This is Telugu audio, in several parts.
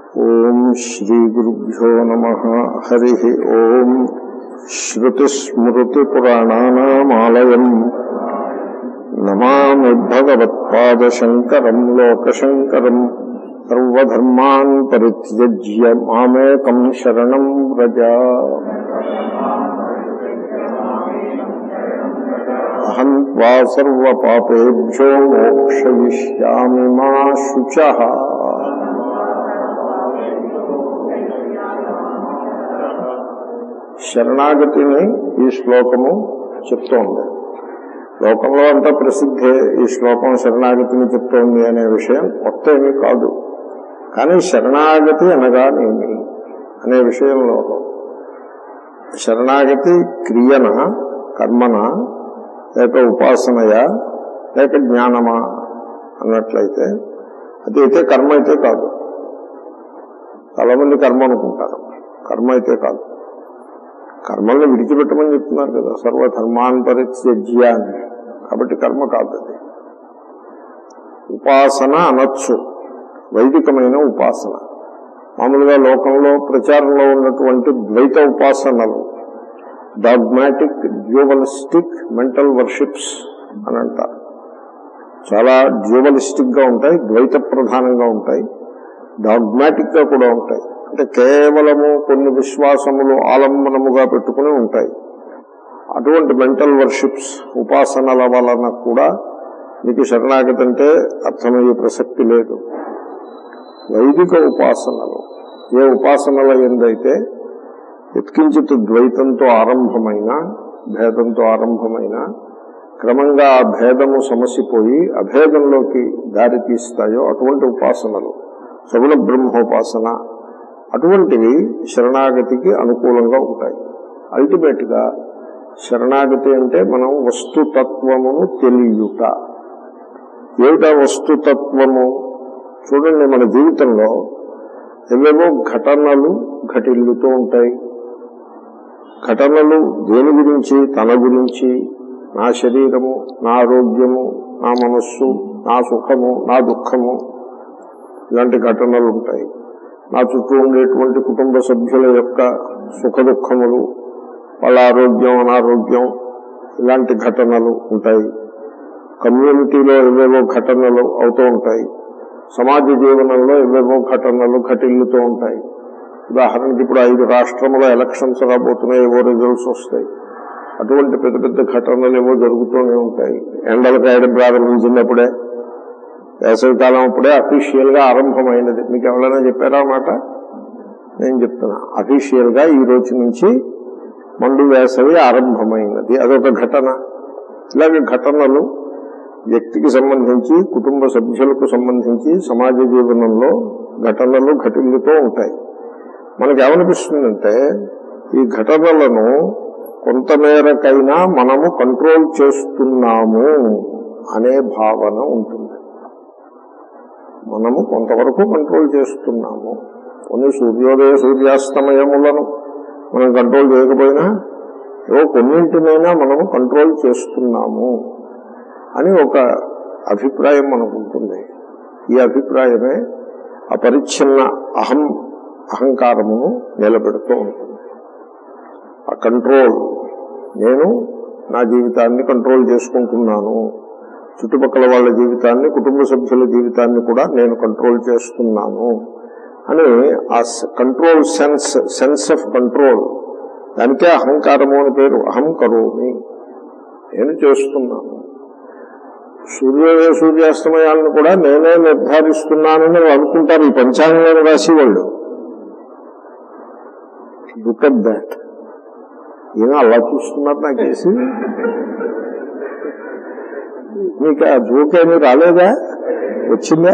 ఓం శ్రీ గురుభ్యో నమ హరి ఓం శ్రుతిస్మృతిపురాణానామాలయం నమామి భగవత్పాదశంకరం లోకశంకరం సర్వధర్మాన్ పరిత్యజ్య మామేకం శరణం వ్రజ అహం త్వా సర్వపాపేభ్యో మోక్షయిష్యామి మా శుచః శరణాగతిని ఈ శ్లోకము చెప్తోంది లోకంలో అంతా ప్రసిద్ధే ఈ శ్లోకం శరణాగతిని చెప్తోంది అనే విషయం కొత్త ఏమీ కాదు కానీ శరణాగతి అనగానేమి అనే విషయంలో శరణాగతి క్రియన కర్మన లేక ఉపాసనయా లేక జ్ఞానమా అన్నట్లయితే అది అయితే కర్మ అయితే కాదు చాలా మంది కర్మ అనుకుంటారు కర్మ అయితే కాదు కర్మల్ని విడిచిపెట్టమని చెప్తున్నారు కదా సర్వధర్మాన్ పరిత్యజ్య అని కాబట్టి కర్మ కాదు అది ఉపాసన అనొచ్చు వైదికమైన ఉపాసన మామూలుగా లోకంలో ప్రచారంలో ఉన్నటువంటి ద్వైత ఉపాసనలు డాగ్మాటిక్ డ్యూవలిస్టిక్ మెంటల్ వర్షిప్స్ అని అంటారు చాలా డ్యూవలిస్టిక్ గా ఉంటాయి ద్వైత ప్రధానంగా ఉంటాయి డాగ్మాటిక్ గా కూడా ఉంటాయి అంటే కేవలము కొన్ని విశ్వాసములు ఆలంబనముగా పెట్టుకుని ఉంటాయి అటువంటి మెంటల్ వర్షిప్స్ ఉపాసనల వలన కూడా మీకు శరణాగతి అంటే అర్థమయ్యే ప్రసక్తి లేదు వైదిక ఉపాసనలు ఏ ఉపాసనల ఎందైతే ఎత్కించిత్ ద్వైతంతో ఆరంభమైన భేదంతో ఆరంభమైన క్రమంగా ఆ భేదము సమసిపోయి అభేదంలోకి దారి తీస్తాయో అటువంటి ఉపాసనలు సగుణ బ్రహ్మోపాసన అటువంటివి శరణాగతికి అనుకూలంగా ఉంటాయి అల్టిమేట్ గా శరణాగతి అంటే మనం వస్తుతత్వమును తెలియుట ఏమిటా వస్తుతత్వము చూడండి మన జీవితంలో ఎవేవో ఘటనలు ఘటిల్లుతూ ఉంటాయి ఘటనలు దేని గురించి తన గురించి నా శరీరము నా ఆరోగ్యము నా మనస్సు నా సుఖము నా దుఃఖము ఇలాంటి ఘటనలు ఉంటాయి నా చుట్టూ ఉండేటువంటి కుటుంబ సభ్యుల యొక్క సుఖ దుఃఖములు వాళ్ళ ఆరోగ్యం అనారోగ్యం ఇలాంటి ఘటనలు ఉంటాయి కమ్యూనిటీలో ఏవేవో ఘటనలు అవుతూ ఉంటాయి సమాజ జీవనంలో ఏవేవో ఘటనలు ఘటిల్లుతూ ఉంటాయి ఉదాహరణకి ఇప్పుడు ఐదు రాష్ట్రముల ఎలక్షన్స్ రాబోతున్నాయి ఏవో రిజల్ట్స్ వస్తాయి అటువంటి పెద్ద పెద్ద ఘటనలు ఏవో జరుగుతూనే ఉంటాయి ఎండలు కాయడం ప్రారంభించినప్పుడే వేసవికాలం అప్పుడే అఫీషియల్ గా ఆరంభమైనది మీకు ఎవరైనా చెప్పారా మాట నేను చెప్తున్నా అఫీషియల్ గా ఈ రోజు నుంచి మండు వేసవి ఆరంభమైనది అదొక ఘటన ఇలాగే ఘటనలు వ్యక్తికి సంబంధించి కుటుంబ సభ్యులకు సంబంధించి సమాజ జీవనంలో ఘటనలు ఘటిల్లుతూ ఉంటాయి మనకి ఏమనిపిస్తుందంటే ఈ ఘటనలను కొంతమేరకైనా మనము కంట్రోల్ చేస్తున్నాము అనే భావన ఉంటుంది మనము కొంతవరకు కంట్రోల్ చేస్తున్నాము కొన్ని సూర్యోదయ సూర్యాస్తమయములను మనం కంట్రోల్ చేయకపోయినా ఏవో కొన్నింటినైనా మనము కంట్రోల్ చేస్తున్నాము అని ఒక అభిప్రాయం మనకు ఉంటుంది ఈ అభిప్రాయమే అపరిచ్ఛిన్న అహం అహంకారమును నిలబెడుతూ ఉంటుంది ఆ కంట్రోల్ నేను నా జీవితాన్ని కంట్రోల్ చేసుకుంటున్నాను చుట్టుపక్కల వాళ్ళ జీవితాన్ని కుటుంబ సభ్యుల జీవితాన్ని కూడా నేను కంట్రోల్ చేస్తున్నాను అని ఆ control sense sense of control దానికే అహంకారము అని పేరు అహం కరోమి నేను చేస్తున్నాను సూర్యోదయ సూర్యాస్తమయాలను కూడా నేనే నిర్ధారిస్తున్నానని అనుకుంటారు ఈ పంచాంగాన్ని రాసి వాళ్ళు లుక్ అట్ దాట్ ఈయన అలా చూస్తున్నారు నాకేసి మీకు ఆ జోక్ ఏమీ రాలేదా వచ్చిందా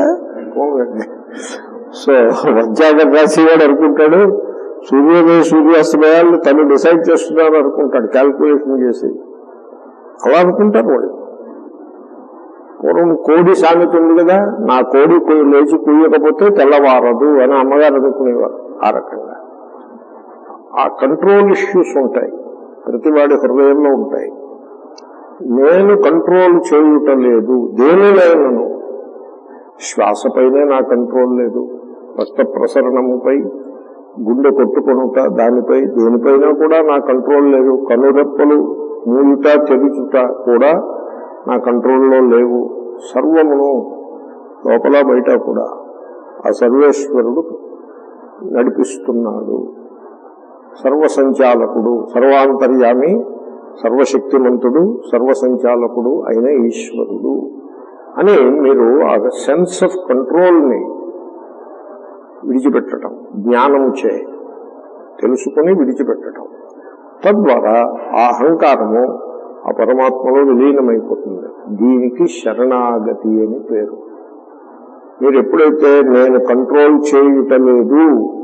సో వజ్రాగర్ రాసి వాడు అనుకుంటాడు సూర్యోదయ సూర్యాస్తమయాలను తను డిసైడ్ చేస్తున్నాను అనుకుంటాడు క్యాల్కులేషన్ చేసి అలా అనుకుంటారు వాళ్ళు పూర్వం కోడి సామెత ఉంది కదా నా కోడి కొయ్యి లేచి కుయ్యకపోతే తెల్లవారదు అని అమ్మగారు అనుకునేవారు ఆ రకంగా ఆ కంట్రోల్ ఇష్యూస్ ఉంటాయి ప్రతివాడి హృదయంలో ఉంటాయి నేను కంట్రోల్ చేయుట లేదు దేని లేనను శ్వాసపైనే నా కంట్రోల్ లేదు రక్త ప్రసరణముపై గుండె కొట్టుకొనుట దానిపై దేనిపైన కూడా నా కంట్రోల్ లేదు కనురెప్పలు మూయుట తెరుచుట కూడా నా కంట్రోల్లో లేవు సర్వమును లోపల బయట కూడా ఆ సర్వేశ్వరుడు నడిపిస్తున్నాడు సర్వసంచాలకుడు సర్వాంతర్యామి సర్వశక్తిమంతుడు సర్వసంచాలకుడు అయిన ఈశ్వరుడు అని మీరు ఆ సెన్స్ ఆఫ్ కంట్రోల్ని విడిచిపెట్టడం జ్ఞానం చే తెలుసుకుని విడిచిపెట్టడం తద్వారా ఆ అహంకారము ఆ పరమాత్మలో విలీనమైపోతుంది దీనికి శరణాగతి అని పేరు మీరు ఎప్పుడైతే నేను కంట్రోల్ చేయుటలేదు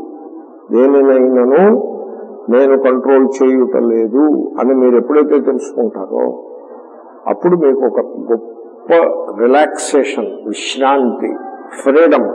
దేనినైనాను నేను కంట్రోల్ చేయుటలేదు అని మీరు ఎప్పుడైతే తెలుసుకుంటారో అప్పుడు మీకు ఒక గొప్ప రిలాక్సేషన్ విశ్రాంతి ఫ్రీడమ్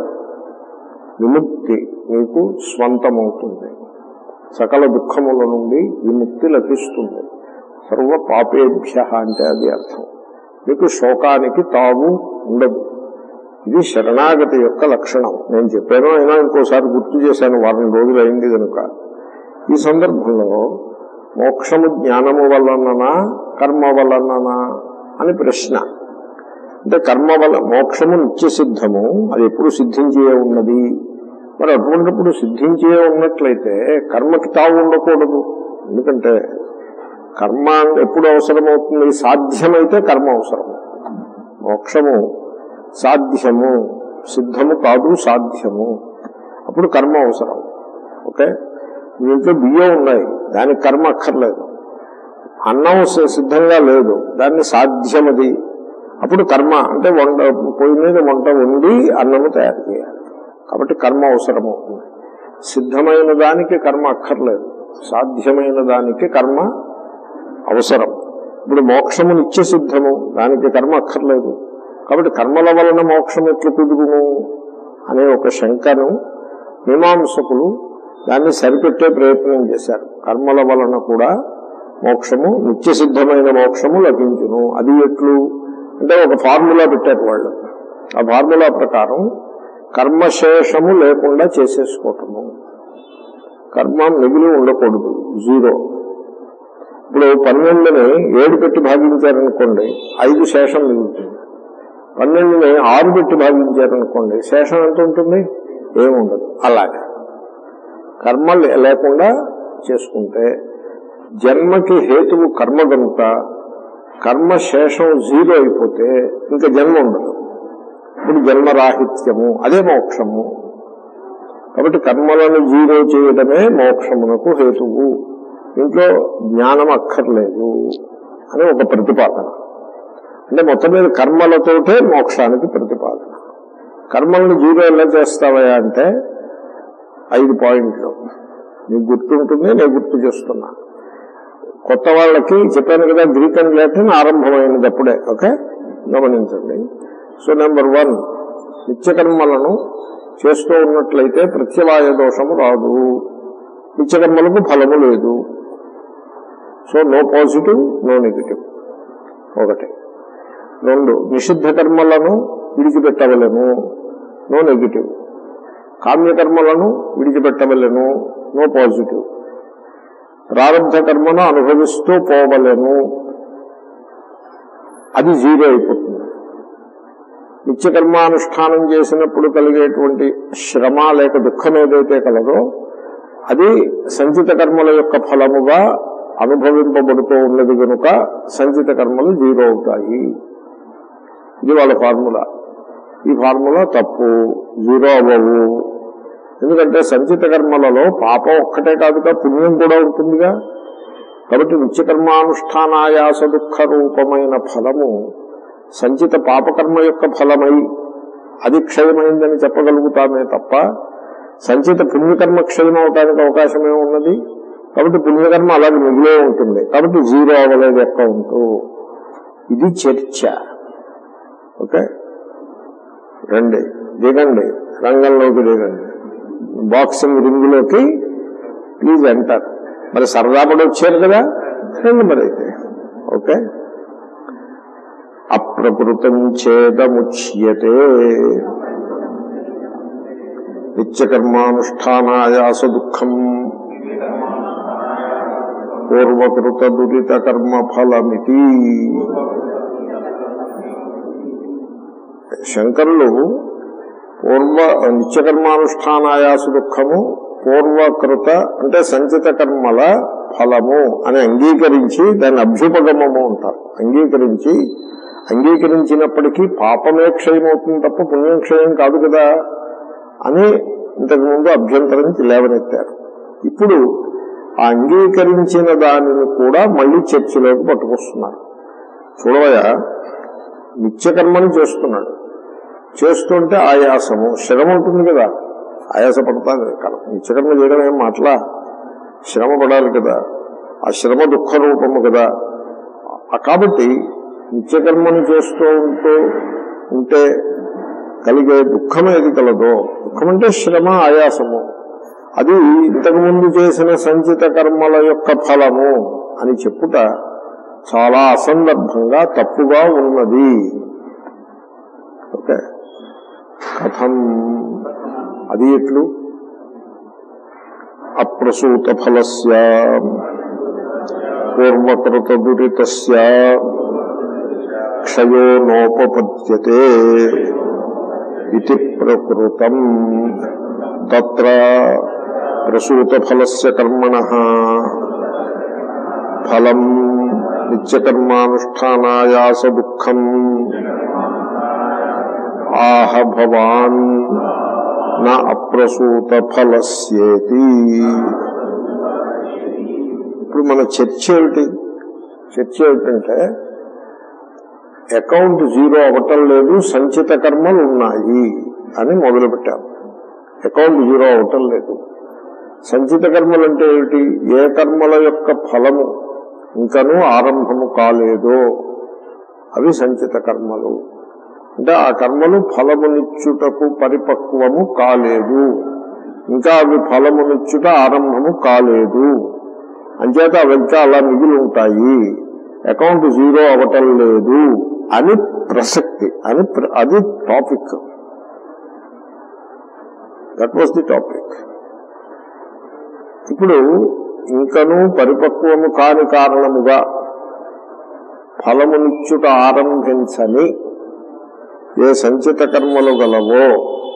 విముక్తి మీకు స్వంతమవుతుంది సకల దుఃఖముల నుండి విముక్తి లభిస్తుంది సర్వ పాపేభ్య అంటే అది అర్థం మీకు శోకానికి తావు ఉండదు ఇది శరణాగతి యొక్క లక్షణం నేను చెప్పాను అయినా ఇంకోసారి గుర్తు చేశాను వారం రోజులు అయింది కనుక ఈ సందర్భంలో మోక్షము జ్ఞానము వలననా కర్మ వలననా అని ప్రశ్న అంటే కర్మ వల్ల మోక్షము నిత్య సిద్ధము అది ఎప్పుడు సిద్ధించే ఉన్నది మరి అటువంటిప్పుడు సిద్ధించే ఉన్నట్లయితే కర్మకి తావు ఉండకూడదు ఎందుకంటే కర్మ ఎప్పుడు అవసరమవుతుంది సాధ్యమైతే కర్మ అవసరం మోక్షము సాధ్యము సిద్ధము కాదు సాధ్యము అప్పుడు కర్మ అవసరం ఓకే మీ ఇంట్లో బియ్యం ఉన్నాయి దానికి కర్మ అక్కర్లేదు అన్నం సి- సిద్ధంగా లేదు దాన్ని సాధ్యమది అప్పుడు కర్మ అంటే వంట పొయ్యి మీద వంట వండి అన్నము తయారు చేయాలి కాబట్టి కర్మ అవసరం అవుతుంది సిద్ధమైన దానికి కర్మ అక్కర్లేదు సాధ్యమైన దానికి కర్మ అవసరం ఇప్పుడు మోక్షము నిత్య సిద్ధము దానికి కర్మ అక్కర్లేదు కాబట్టి కర్మల వలన మోక్షం ఎట్లు కుదురును అనే ఒక శంకను మీమాంసకులు దాన్ని సరిపెట్టే ప్రయత్నం చేశారు కర్మల వలన కూడా మోక్షము నిత్య సిద్ధమైన మోక్షము లభించును అది ఎట్లు అంటే ఒక ఫార్ములా పెట్టారు వాళ్ళు ఆ ఫార్ములా ప్రకారం కర్మశేషము లేకుండా చేసేసుకోవటము కర్మ మిగిలి ఉండకూడదు జీరో ఇప్పుడు పన్నెండుని ఏడు పెట్టి భాగించారనుకోండి ఐదు శేషం మిగులుతుంది పన్నెండుని ఆరు పెట్టి భాగించారనుకోండి శేషం ఎంత ఉంటుంది ఏముండదు అలాగా కర్మ లే- లేకుండా చేసుకుంటే జన్మకి హేతువు కర్మ కనుక కర్మ శేషం జీరో అయిపోతే ఇంకా జన్మ ఉండదు ఇప్పుడు జన్మరాహిత్యము అదే మోక్షము కాబట్టి కర్మలను జీరో చేయడమే మోక్షమునకు హేతువు ఇంట్లో జ్ఞానం అక్కర్లేదు అని ఒక ప్రతిపాదన అంటే మొత్తం మీద కర్మలతోటే మోక్షానికి ప్రతిపాదన కర్మలను జీరో ఎలా చేస్తావా అంటే ఐదు పాయింట్లు నీకు గుర్తుంటుంది నేను గుర్తు చేస్తున్నా కొత్త వాళ్ళకి చెప్పాను కదా గ్రీక్ అండ్ లాటిన్ ఆరంభమైనది అప్పుడే ఓకే గమనించండి సో నెంబర్ వన్ నిత్యకర్మలను చేస్తూ ఉన్నట్లయితే ప్రత్యవాయ దోషము రాదు నిత్యకర్మలకు ఫలము లేదు so no positive no negative ఒకటి రెండు నిషిద్ధ కర్మలను విడిచిపెట్టవలను నో నెగిటివ్ కామ్యకర్మలను విడిచిపెట్టవలను నో పాజిటివ్ ప్రారంభ కర్మను అనుభవిస్తూ పోవలను అది జీరో అయిపోతుంది నిత్యకర్మానుష్ఠానం చేసినప్పుడు కలిగేటువంటి శ్రమ లేక దుఃఖం ఏదైతే కలదో అది సంచిత కర్మల యొక్క ఫలముగా అనుభవింపబడుతూ ఉన్నది కనుక సంచిత కర్మలు జీరో అవుతాయి ఇది వాళ్ళ ఫార్ములా ఈ ఫార్ములా తప్పు జీరో అవ్వవు ఎందుకంటే సంచిత కర్మలలో పాపం ఒక్కటే కాదుగా పుణ్యం కూడా ఉంటుందిగా కాబట్టి నిత్యకర్మానుష్ఠానాయాస దుఃఖ రూపమైన ఫలము సంచిత పాపకర్మ యొక్క ఫలమై అది క్షయమైందని చెప్పగలుగుతామే తప్ప సంచిత పుణ్యకర్మ క్షయం అవడానికి అవకాశమే ఉన్నది కాబట్టి పుణ్యకర్మ అలాగే మిగిలే ఉంటుంది కాబట్టి జీరో అవ్వలేదు అకౌంట్ ఇది చర్చ ఓకే రండి దిగండి రంగంలోకి దిగండి బాక్సింగ్ రింగులోకి ప్లీజ్ ఎంటర్ మరి సరదా పడి వచ్చారు కదా రండి మరి అయితే ఓకే అప్రకృతం చేదముచ్యతే నిత్యకర్మానుష్ఠానాయాస దుఃఖం పూర్వకృత దురిత కర్మ ఫలమితి శంకరులు పూర్వ నిత్యకర్మానుష్ఠానాయాస దుఃఖము పూర్వకృత అంటే సంచిత కర్మల ఫలము అని అంగీకరించి దాన్ని అభ్యుపగమము అంటారు అంగీకరించి అంగీకరించినప్పటికీ పాపమే క్షయమవుతుంది తప్ప పుణ్యం క్షయం కాదు కదా అని ఇంతకుముందు అభ్యంతరం లేవనెత్తారు ఇప్పుడు ఆ అంగీకరించిన దానిని కూడా మళ్ళీ చర్చలోకి పట్టుకొస్తున్నారు చూడవయ నిత్యకర్మని చేస్తున్నాడు చేస్తుంటే ఆయాసము శ్రమ ఉంటుంది కదా ఆయాస పడతాది నిత్యకర్మ చేయడం ఏం మాటలా శ్రమ పడాలి కదా ఆ శ్రమ దుఃఖ రూపము కదా ఆ కాబట్టి నిత్యకర్మను చేస్తూ ఉంటూ ఉంటే కలిగే దుఃఖం ఏది కలదో దుఃఖం అంటే శ్రమ ఆయాసము అది ఇంతకుముందు చేసిన సంచిత కర్మల యొక్క ఫలము అని చెప్పుట చాలా అసందర్భంగా తప్పుగా ఉన్నది ఓకే కథం అది ఎట్లు అప్రసూత ఫలస్య పూర్వకృత దురితస్య క్షయో నోపపద్యతే ఇది ప్రకృతం తత్ర ప్రసూత ఫలస్య కర్మణ ఫలం నిత్యకర్మానుష్ఠానాయాస దుఃఖం ఆహ భవాన్ నా అప్రసూత ఫలస్యేతి ఇప్పుడు మన చర్చ ఏమిటి చర్చ ఏమిటంటే అకౌంట్ జీరో అవ్వటం లేదు సంచిత కర్మలు ఉన్నాయి అని మొదలుపెట్టాము అకౌంట్ జీరో అవటం లేదు సంచిత కర్మలు అంటే ఏమిటి ఏ కర్మల యొక్క ఫలము ఇంకనూ ఆరంభము కాలేదో అవి సంచిత కర్మలు అంటే ఆ కర్మలు ఫలమునిచ్చుటకు పరిపక్వము కాలేదు ఇంకా అవి ఫలమునిచ్చుట ఆరంభము కాలేదు అంచేత అవి ఇంకా అలా మిగిలి ఉంటాయి అకౌంట్ జీరో అవటం లేదు అని ప్రసక్తి అని ప్ర- అది topic that was the topic ఇప్పుడు ఇంకనూ పరిపక్వము కాని కారణముగా ఫలమునిచ్చుట ఆరంభించని ఏ సంచిత కర్మలు గలవో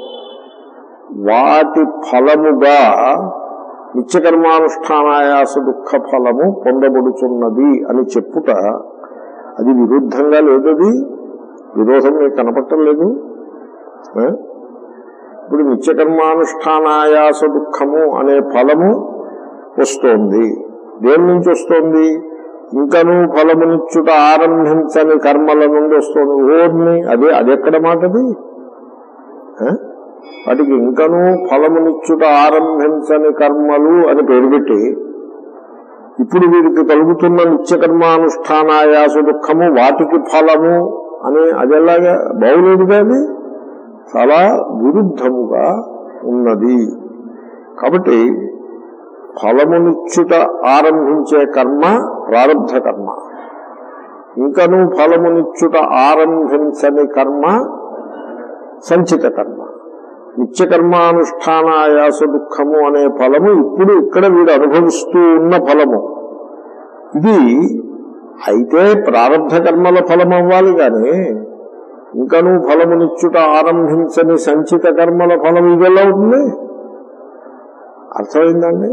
వాటి ఫలముగా నిత్యకర్మానుష్ఠానాయాస దుఃఖ ఫలము పొందబడుచున్నది అని చెప్పుట అది విరుద్ధంగా లేదది విరోధం మీకు కనపడటం లేదు ఆ? ఇప్పుడు నిత్యకర్మానుష్ఠానాయాస దుఃఖము అనే ఫలము వస్తోంది దేని నుంచి వస్తోంది ఇంకనూ ఫలమునిచ్చుట ఆరంభించని కర్మల నుండి వస్తుంది ఓర్ని అదే అది ఎక్కడ మాటది ఆ? వాటికి ఇంకనూ ఫలమునిచ్చుట ఆరంభించని కర్మలు అని పేరు పెట్టి ఇప్పుడు వీరికి కలుగుతున్న నిత్యకర్మానుష్ఠానాయాస దుఃఖము వాటికి ఫలము అని అది ఎలాగా బాగులేదు కానీ చాలా విరుద్ధముగా ఉన్నది కాబట్టి ఫలమునిచ్చుట ఆరంభించే కర్మ ప్రారంభ కర్మ ఇంకనూ ఫలమునిచ్చుట ఆరంభించని కర్మ సంచిత కర్మ నిత్యకర్మానుష్ఠానాయాస దుఃఖము అనే ఫలము ఇప్పుడు ఇక్కడ వీడు అనుభవిస్తూ ఉన్న ఫలము ఇది అయితే ప్రారంభ కర్మల ఫలం అవ్వాలి కానీ ఇంకనూ ఫలమునిచ్చుట ఆరంభించని సంచిత కర్మల ఫలం ఇది ఎలా అవుతుంది అర్థమైందండి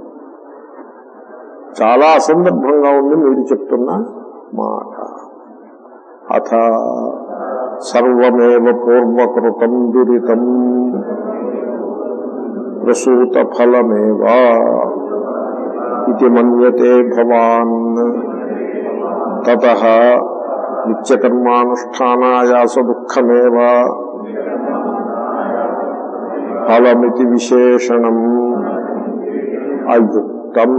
చాలా అసందర్భంగా ఉంది మీరు చెప్తున్న మాట అథ సర్వమేవ పూర్వకృతం దురితం ప్రసూత ఫలమేవా ఇది మన్యతే భవాన్ తత నిత్యకర్మానుష్ఠానాయాస దుఃఖమేవ ఫలమితి విశేషణం అయుక్తం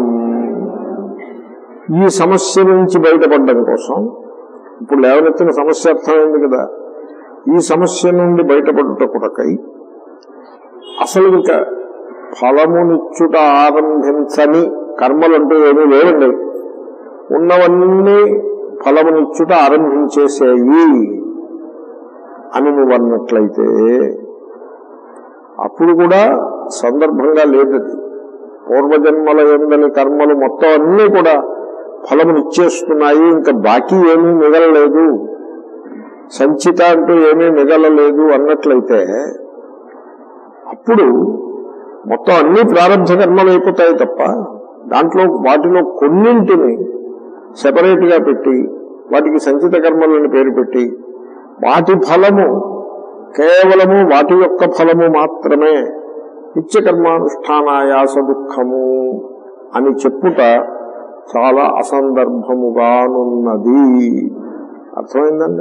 ఈ సమస్య నుంచి బయటపడడం కోసం ఇప్పుడు లేవనెత్తిన సమస్య అర్థమైంది కదా ఈ సమస్య నుండి బయటపడుట కొరకై అసలు ఇంకా ఫలమునిచ్చుట ఆరంభించని కర్మలంటూ ఏమీ లేవండి ఉన్నవన్నీ ఫలమునిచ్చుట ఆరంభించేసేయి అని నువ్వు అన్నట్లయితే అప్పుడు కూడా సందర్భంగా లేదది పూర్వజన్మల ఎందని కర్మలు మొత్తం అన్నీ కూడా ఫలమునిచ్చేస్తున్నాయి ఇంకా బాకీ ఏమీ మిగలలేదు సంచిత అంటూ ఏమీ మిగలలేదు అన్నట్లయితే అప్పుడు మొత్తం అన్ని ప్రారంభ కర్మలు అయిపోతాయి తప్ప దాంట్లో వాటిలో కొన్నింటిని సెపరేట్ గా పెట్టి వాటికి సంచిత కర్మలని పేరు పెట్టి వాటి ఫలము కేవలము వాటి యొక్క ఫలము మాత్రమే నిత్యకర్మానుష్ఠానాయాస దుఃఖము అని చెప్పుట చాలా అసందర్భముగానున్నది అర్థమైందండి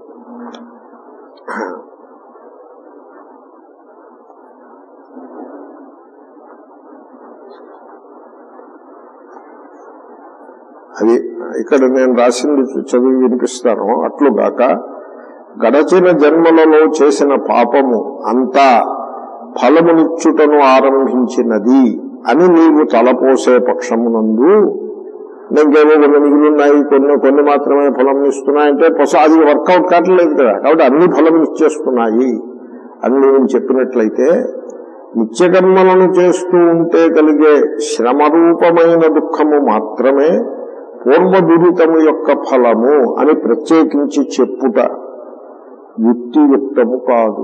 అది ఇక్కడ నేను రాసింది చదివి వినిపిస్తాను అట్లుగాక గడచిన జన్మలలో చేసిన పాపము అంతా ఫలమునిచ్చుటను ఆరంభించినది అని నీవు తలపోసే పక్షమునందు ఇంకేవో కొన్ని మిగిలిన్నాయి కొన్ని కొన్ని మాత్రమే ఫలం ఇస్తున్నాయంటే పొస అది వర్కౌట్ కావట్లేదు కదా కాబట్టి అన్ని ఫలం ఇచ్చేస్తున్నాయి అని నేను చెప్పినట్లయితే నిత్యకర్మలను చేస్తూ ఉంటే కలిగే శ్రమరూపమైన దుఃఖము మాత్రమే పూర్వ దురితము యొక్క ఫలము అని ప్రత్యేకించి చెప్పుట యుక్తియుక్తము కాదు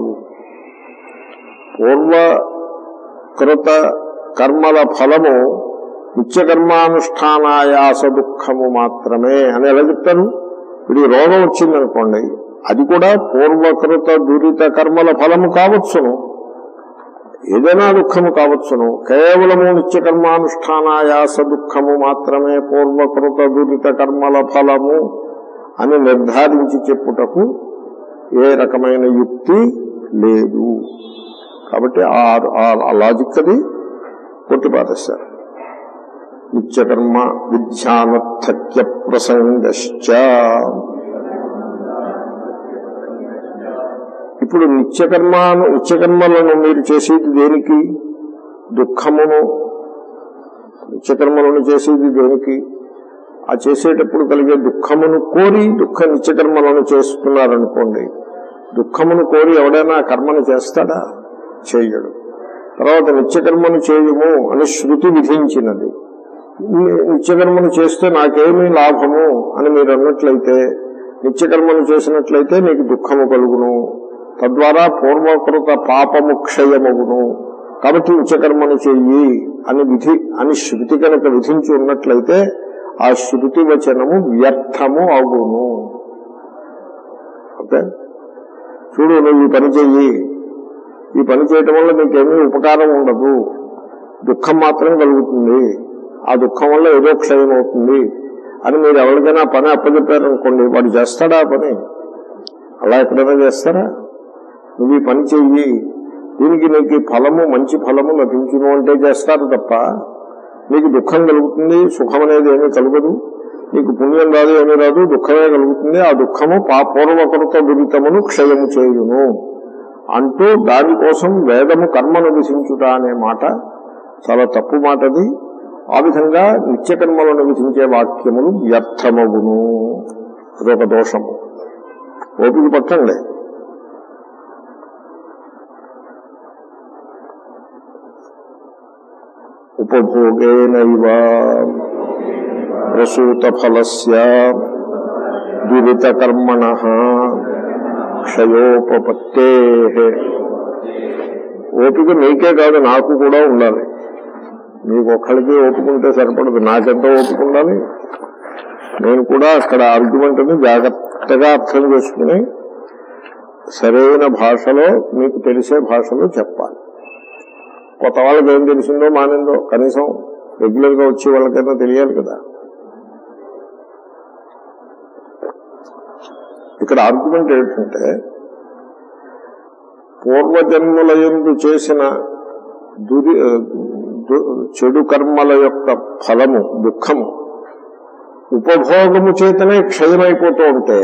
పూర్వ కృత కర్మల ఫలము నిత్యకర్మానుష్ఠానాయాస దుఃఖము మాత్రమే అని ఎలా చెప్తాను ఇప్పుడు ఈ రోగం వచ్చిందనుకోండి అది కూడా పూర్వకృత దురిత కర్మల ఫలము కావచ్చును ఏదైనా దుఃఖము కావచ్చును కేవలము నిత్యకర్మానుష్ఠానాయాస దుఃఖము మాత్రమే పూర్వకృత దురిత కర్మల ఫలము అని నిర్ధారించి చెప్పుటకు ఏ రకమైన యుక్తి లేదు కాబట్టి ఆ లాజిక్ అది కొట్టిపారేశారు నిత్యకర్మ విద్యానర్థక్య ప్రసంగశ్చ ఇప్పుడు నిత్యకర్మాను నిత్యకర్మలను మీరు చేసేది దేనికి దుఃఖమును నిత్యకర్మలను చేసేది దేనికి ఆ చేసేటప్పుడు కలిగే దుఃఖమును కోరి దుఃఖ నిత్యకర్మలను చేస్తున్నారనుకోండి దుఃఖమును కోరి ఎవడైనా కర్మను చేస్తాడా చేయడు తర్వాత నిత్యకర్మను చేయము అని శృతి విధించినది నిత్యకర్మను చేస్తే నాకేమీ లాభము అని మీరు అన్నట్లయితే నిత్యకర్మను చేసినట్లయితే నీకు దుఃఖము కలుగును తద్వారా పూర్వకృత పాపము క్షయమగును కాబట్టి నిత్యకర్మను చెయ్యి అని విధి అని శృతి కనుక విధించి ఉన్నట్లయితే ఆ శృతి వచనము వ్యర్థము అగును ఓకే చూడు నువ్వు ఈ పని చెయ్యి ఈ పని చేయటం వల్ల నీకేమీ ఉపకారం ఉండదు దుఃఖం మాత్రం కలుగుతుంది ఆ దుఃఖం వల్ల ఏదో క్షయం అవుతుంది అని మీరు ఎవరికైనా పని అప్పచెప్పారనుకోండి వాడు చేస్తాడా ఆ పని అలా ఎక్కడైనా చేస్తారా నువ్వు ఈ పని చెయ్యి దీనికి నీకు ఫలము మంచి ఫలము లభించును అంటే చేస్తారు తప్ప నీకు దుఃఖం కలుగుతుంది సుఖం అనేది ఏమీ కలగదు నీకు పుణ్యం రాదు ఏమీ రాదు దుఃఖమే కలుగుతుంది ఆ దుఃఖము పా పూర్వకృత దురితమును క్షయము చేయును అంటూ దానికోసం వేదము కర్మను విధించుట అనే మాట చాలా తప్పు మాటది ఆ విధంగా నిత్యకర్మలను విధించే వాక్యములు వ్యర్థమగును అదొక దోషము ఓపిక పట్టండి ఉపభోగేనైవ ప్రసూత ఫలస్య దురిత కర్మణ క్షయోపపత్తే ఓపిక నీకే కాదు నాకు కూడా ఉండాలి మీకు ఒక్కడికి ఓపుకుంటే సరిపడదు నాకెంత ఓపిక ఉండాలి నేను కూడా అక్కడ ఆర్గ్యుమెంట్ ని జాగ్రత్తగా అర్థం చేసుకుని సరైన భాషలో మీకు తెలిసే భాషలో చెప్పాలి కొత్త వాళ్ళకి ఏం తెలిసిందో మానిందో కనీసం రెగ్యులర్ గా వచ్చే వాళ్ళకైనా తెలియాలి కదా ఇక్కడ ఆర్గ్యుమెంట్ ఏంటంటే పూర్వజన్మల ఎందు చేసిన దురి దు- చెడు కర్మల యొక్క ఫలము దుఃఖము ఉపభోగము చేతనే క్షయమైపోతూ ఉంటే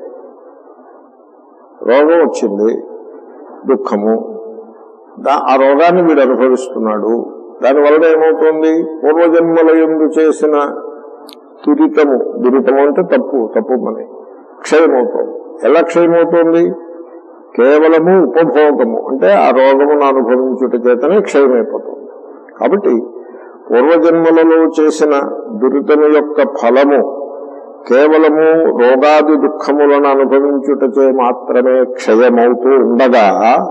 రోగం వచ్చింది దుఃఖము దా- ఆ రోగాన్ని వీడు అనుభవిస్తున్నాడు దానివల్ల ఏమవుతోంది పూర్వజన్మల ఎందు చేసిన దురితము దురితము అంటే తప్పు తప్పు పని క్షయమవుతోంది ఎలా క్షయమవుతోంది కేవలము ఉపభోగము అంటే ఆ రోగమును అనుభవించుట చేతనే క్షయమైపోతుంది కాబట్టి పూర్వజన్మలలో చేసిన దురితము యొక్క ఫలము కేవలము రోగాది దుఃఖములను అనుభవించుటచే మాత్రమే క్షయమవుతూ ఉండగా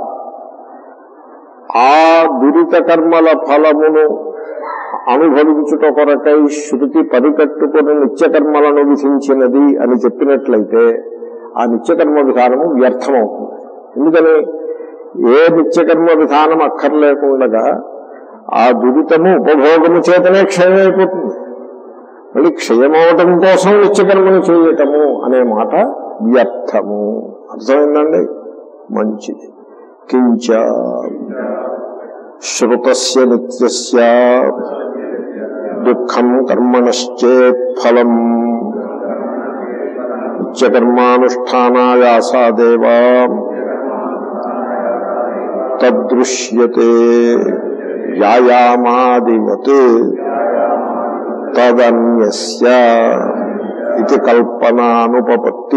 ఆ దురిత కర్మల ఫలమును అనుభవించుట కొరకై శృతి పరికట్టుకుని నిత్యకర్మలను విధించినది అని చెప్పినట్లయితే ఆ నిత్యకర్మ విధానము వ్యర్థమవుతుంది ఎందుకని ఏ నిత్యకర్మ విధానం అక్కర్లేకుండగా ఆ దురితము ఉపభోగము చేతనే క్షయమైపోతుంది మళ్ళీ క్షయమవటం కోసం నిత్యకర్మను చేయటము అనే మాట వ్యర్థము అర్థమైందండి మంచిది కించ శ్రుతస్య నిత్యస్య దుఃఖం కర్మణశ్చేత్ ఫలం నిత్యకర్మానుష్ఠానాయాసాదేవా తదృశ్యతే వ్యాయామాదివత్ తదన్యస్య ఇది కల్పనానుపపత్తి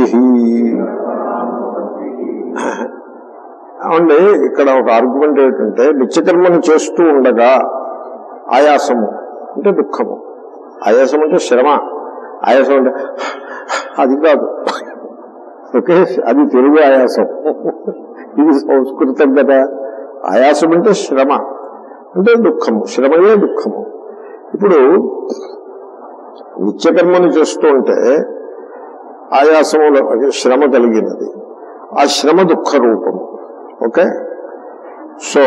అవునండి ఇక్కడ ఒక ఆర్గ్యుమెంట్ ఏంటంటే నిత్యకర్మను చేస్తూ ఉండగా ఆయాసము అంటే దుఃఖము ఆయాసం అంటే శ్రమ ఆయాసం అంటే అది కాదు ఓకే అది తెలుగు ఆయాసం ఇది సంస్కృతం కదా ఆయాసం అంటే శ్రమ అంటే దుఃఖము శ్రమయే దుఃఖము ఇప్పుడు నిత్యకర్మను చేస్తూ ఉంటే ఆయాసముల శ్రమ కలిగినది ఆ శ్రమ దుఃఖ రూపము ఓకే సో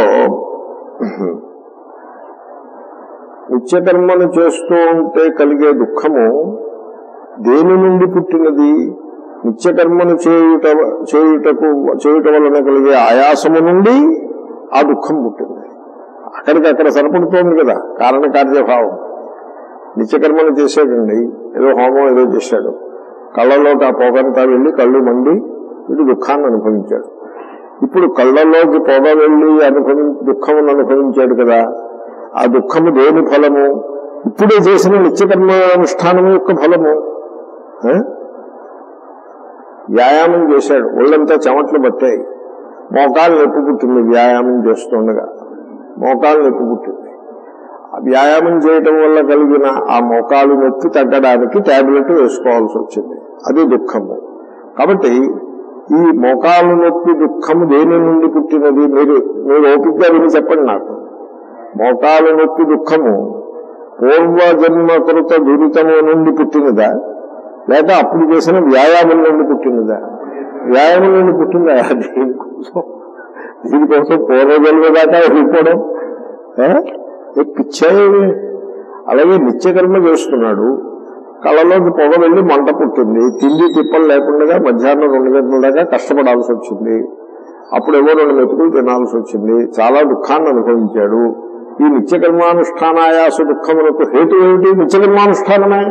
నిత్యకర్మను చేస్తూ ఉంటే కలిగే దుఃఖము దేని నుండి పుట్టినది నిత్యకర్మను చేయుట చేయుటకు చేయుట వలన కలిగే ఆయాసము నుండి ఆ దుఃఖం పుట్టింది అక్కడికి అక్కడ సరిపడుతోంది కదా కారణ కార్యభావం నిత్యకర్మను చేసాడండి ఏదో హోమం ఏదో చేశాడు కళ్ళలోకి ఆ పొగంతా వెళ్ళి కళ్ళు మండి వీడు దుఃఖాన్ని అనుభవించాడు ఇప్పుడు కళ్ళలోకి పొగ వెళ్ళి అనుభవి దుఃఖమును అనుభవించాడు కదా ఆ దుఃఖము దేని ఫలము ఇప్పుడే చేసిన నిత్యకర్మానుష్ఠానము యొక్క ఫలము ఆ? వ్యాయామం చేశాడు ఒళ్ళంతా చెమట్లు పట్టాయి మోకాలు నొప్పి పుట్టింది వ్యాయామం చేస్తుండగా మోకాలు నొప్పి పుట్టింది ఆ వ్యాయామం చేయటం వల్ల కలిగిన ఆ మోకాలు నొప్పి తగ్గడానికి టాబ్లెట్ వేసుకోవాల్సి వచ్చింది అది దుఃఖము కాబట్టి ఈ మోకాలు నొప్పి దుఃఖము దేని నుండి పుట్టినది మీరు మీరు ఓపికగా విని చెప్పండి నాకు మోకాలు నొప్పి దుఃఖము పూర్వజన్మకృత దురితము నుండి పుట్టినదా లేక అప్పుడు చేసిన వ్యాయామం నుండి పుట్టినదా వ్యాయామం నుండి పుట్టిందా దీనికోసం దీనికోసం పూర్వజన్మ దాకా వెళ్ళిపోవడం ఏ? ఏ పిచ్చాయి అలాగే నిత్యకర్మ చేస్తున్నాడు కళ్ళలోకి పొగ వెళ్ళి మంట పుట్టింది తిండి తిప్పలు లేకుండా మధ్యాహ్నం రెండు గంటల దాకా కష్టపడాల్సి వచ్చింది అప్పుడు ఏవో రెండు మెతుకులు తినాల్సి వచ్చింది చాలా దుఃఖాన్ని అనుభవించాడు ఈ నిత్యకర్మానుష్ఠానాయాస దుఃఖములకు హేతు ఏమిటి నిత్యకర్మానుష్ఠానమే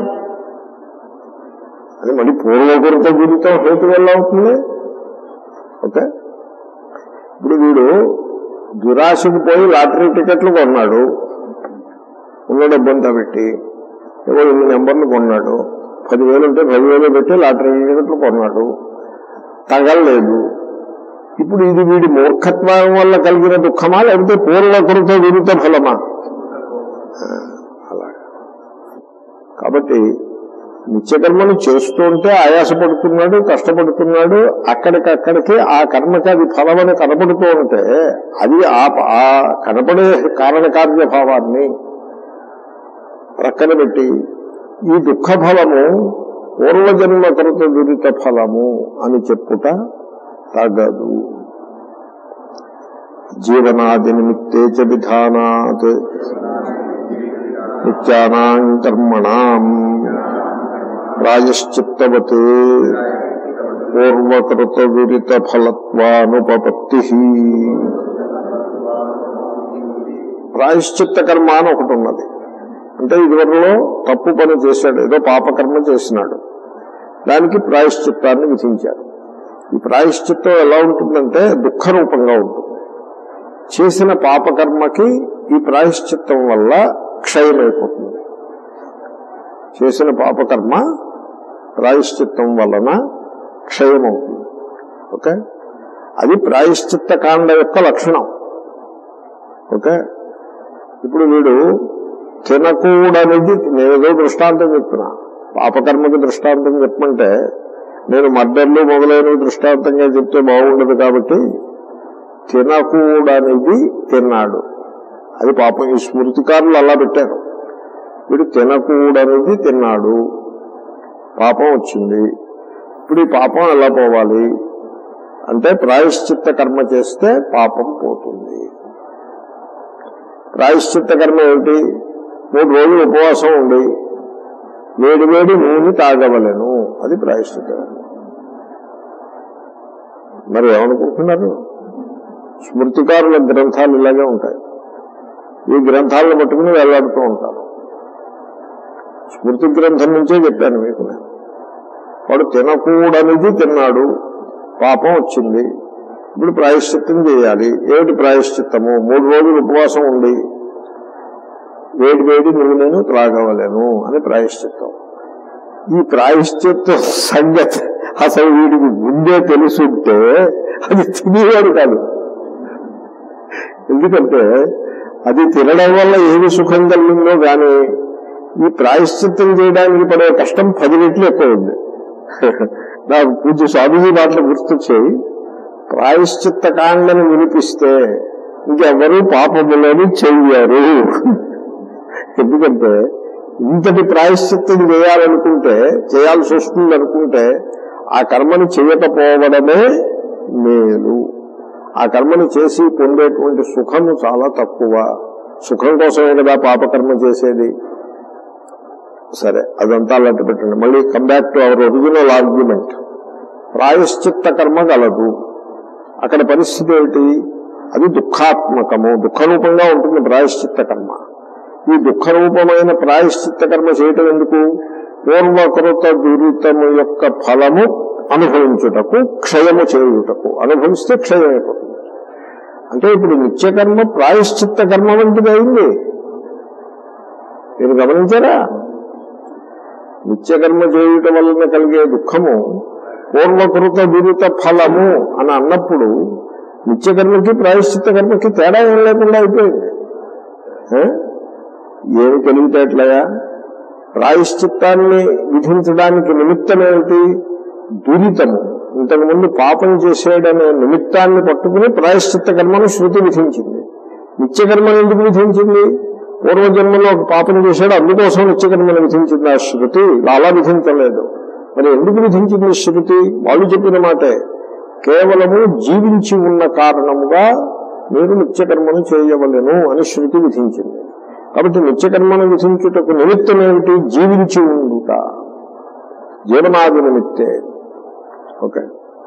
అది మళ్ళీ పూర్వకృత గురితో హేతు వల్ల అవుతుంది ఓకే ఇప్పుడు వీడు దురాశకు పోయి లాటరీ టికెట్లు కొన్నాడు ఉన్న డబ్బంతా పెట్టి ఏవో ఇన్ని నెంబర్లు కొన్నాడు పదివేలు ఉంటే పదివేలు పెట్టి లాటరీ టికెట్లు కొన్నాడు తగలలేదు ఇప్పుడు ఇది వీడి మూర్ఖత్వం వల్ల కలిగిన దుఃఖమా లేకపోతే పూర్వకృత విరుత ఫలమా ఆ, అలాగా కాబట్టి నిత్యకర్మను చేస్తుంటే ఆయాసపడుతున్నాడు కష్టపడుతున్నాడు అక్కడికక్కడికి ఆ కర్మకి అది ఫలమని కనపడుతూ ఉంటే అది ఆ ఆ కనపడే కారణకార్యభావాన్ని ప్రక్కన పెట్టి ఈ దుఃఖ ఫలము పూర్వజన్మకృత దురిత ఫలము అని చెప్పుట తగదు జీవనాది నిమిత్తే చ విధానాత్ నిత్యానాం కర్మణాం ప్రాయశ్చిత్తవత్ పూర్వకృత విరిత ఫలత్వానుపపత్తి ప్రాయశ్చిత్త కర్మ అని ఒకటి ఉన్నది అంటే ఇదివరలో తప్పు పని చేశాడు ఏదో పాపకర్మ చేసినాడు దానికి ప్రాయశ్చిత్తాన్ని విధించారు ఈ ప్రాయశ్చిత్తం ఎలా ఉంటుందంటే దుఃఖ రూపంగా ఉంటుంది చేసిన పాపకర్మకి ఈ ప్రాయశ్చిత్తం వల్ల క్షయమైపోతుంది చేసిన పాపకర్మ ప్రాయశ్చిత్తం వలన క్షయమవుతుంది ఓకే అది ప్రాయశ్చిత్త కాండ యొక్క లక్షణం ఓకే ఇప్పుడు వీడు తినకూడనిది నేను ఏదో దృష్టాంతం చెప్తున్నా పాపకర్మకి దృష్టాంతం చెప్పమంటే నేను మర్డర్లు మొదలైనవి దృష్టాంతంగా చెప్తే బాగుండదు కాబట్టి తినకూడనిది తిన్నాడు అది పాపం ఈ స్మృతికారులు అలా పెట్టారు వీడు తినకూడనిది తిన్నాడు పాపం వచ్చింది ఇప్పుడు ఈ పాపం ఎలా పోవాలి అంటే ప్రాయశ్చిత్త కర్మ చేస్తే పాపం పోతుంది ప్రాయశ్చిత్త కర్మ ఏమిటి మూడు రోజులు ఉపవాసం ఉండి వేడి వేడి నూనె తాగవలను అది ప్రాయశ్చిత్త కర్మ మరి ఏమనుకుంటున్నారు స్మృతికారుల గ్రంథాలు ఇలాగే ఉంటాయి ఈ గ్రంథాలను పట్టుకుని వెళ్లాడుతూ ఉంటారు స్మృతి గ్రంథం నుంచే చెప్పాను మీకు నేను వాడు తినకూడనిది తిన్నాడు పాపం వచ్చింది ఇప్పుడు ప్రాయశ్చిత్తం చేయాలి ఏమిటి ప్రాయశ్చిత్తము మూడు రోజులు ఉపవాసం ఉండి వేడి వేడి నూనెను త్రాగవలేను అని ప్రాయశ్చిత్తం ఈ ప్రాయశ్చిత్తం సంగతి అసలు వీడికి ముందే తెలుసుంటే అది తినేవాడు కాదు ఎందుకంటే అది తినడం వల్ల ఏమి సుఖం కలిగిందో గాని ఈ ప్రాయశ్చిత్తం చేయడానికి పడే కష్టం పది రెట్లు ఎక్కువ ఉంది నాకు పూజ స్వామీజీ మాటలు గుర్తొచ్చాయి ప్రాయశ్చిత్త కాండని వినిపిస్తే ఇంకెవరూ పాపములను చెయ్యరు ఎందుకంటే ఇంతటి ప్రాయశ్చిత్తం చేయాలనుకుంటే చేయాల్సి వస్తుంది అనుకుంటే ఆ కర్మని చేయకపోవడమే మేలు ఆ కర్మని చేసి పొందేటువంటి సుఖము చాలా తక్కువ సుఖం కోసమే కదా పాపకర్మ చేసేది సరే అదంతా అలాంటి పెట్టండి మళ్ళీ come back to our original argument ప్రాయశ్చిత్త కర్మ గలదు అక్కడ పరిస్థితి ఏమిటి అది దుఃఖాత్మకము దుఃఖరూపంగా ఉంటుంది ప్రాయశ్చిత్త కర్మ ఈ దుఃఖరూపమైన ప్రాయశ్చిత్త కర్మ చేయటం ఎందుకు పూర్వకృత దురితము యొక్క ఫలము అనుభవించుటకు క్షయము చేయుటకు అనుభవిస్తే క్షయం అయిపోతుంది అంటే ఇప్పుడు నిత్యకర్మ ప్రాయశ్చిత్త కర్మ వంటిది అయింది మీరు గమనించారా నిత్యకర్మ చేయుట వలన కలిగే దుఃఖము పూర్వకృత దురిత ఫలము అని అన్నప్పుడు నిత్యకర్మకి ప్రాయశ్చిత్త కర్మకి తేడా ఏం లేకుండా అయిపోయింది ఏ? ఏమి తెలివితేటలయా ప్రాయశ్చిత్తాన్ని విధించడానికి నిమిత్తమేమిటి దురితము ఇంతకుముందు పాపం చేసేయడనే నిమిత్తాన్ని పట్టుకుని ప్రాయశ్చిత్త కర్మను శృతి విధించింది నిత్యకర్మను ఎందుకు విధించింది పూర్వజన్మలో ఒక పాపం చేశాడు అందుకోసం నిత్యకర్మను విధించింది ఆ శృతి అలా విధించలేదు మరి ఎందుకు విధించింది శృతి వాళ్ళు చెప్పిన మాటే కేవలము జీవించి ఉన్న కారణముగా మీరు నిత్యకర్మను చేయవలెను అని శృతి విధించింది కాబట్టి నిత్యకర్మను విధించుటకు నిమిత్తం ఏమిటి జీవించి ఉండుట జీవనాది నిమిత్తే ఓకే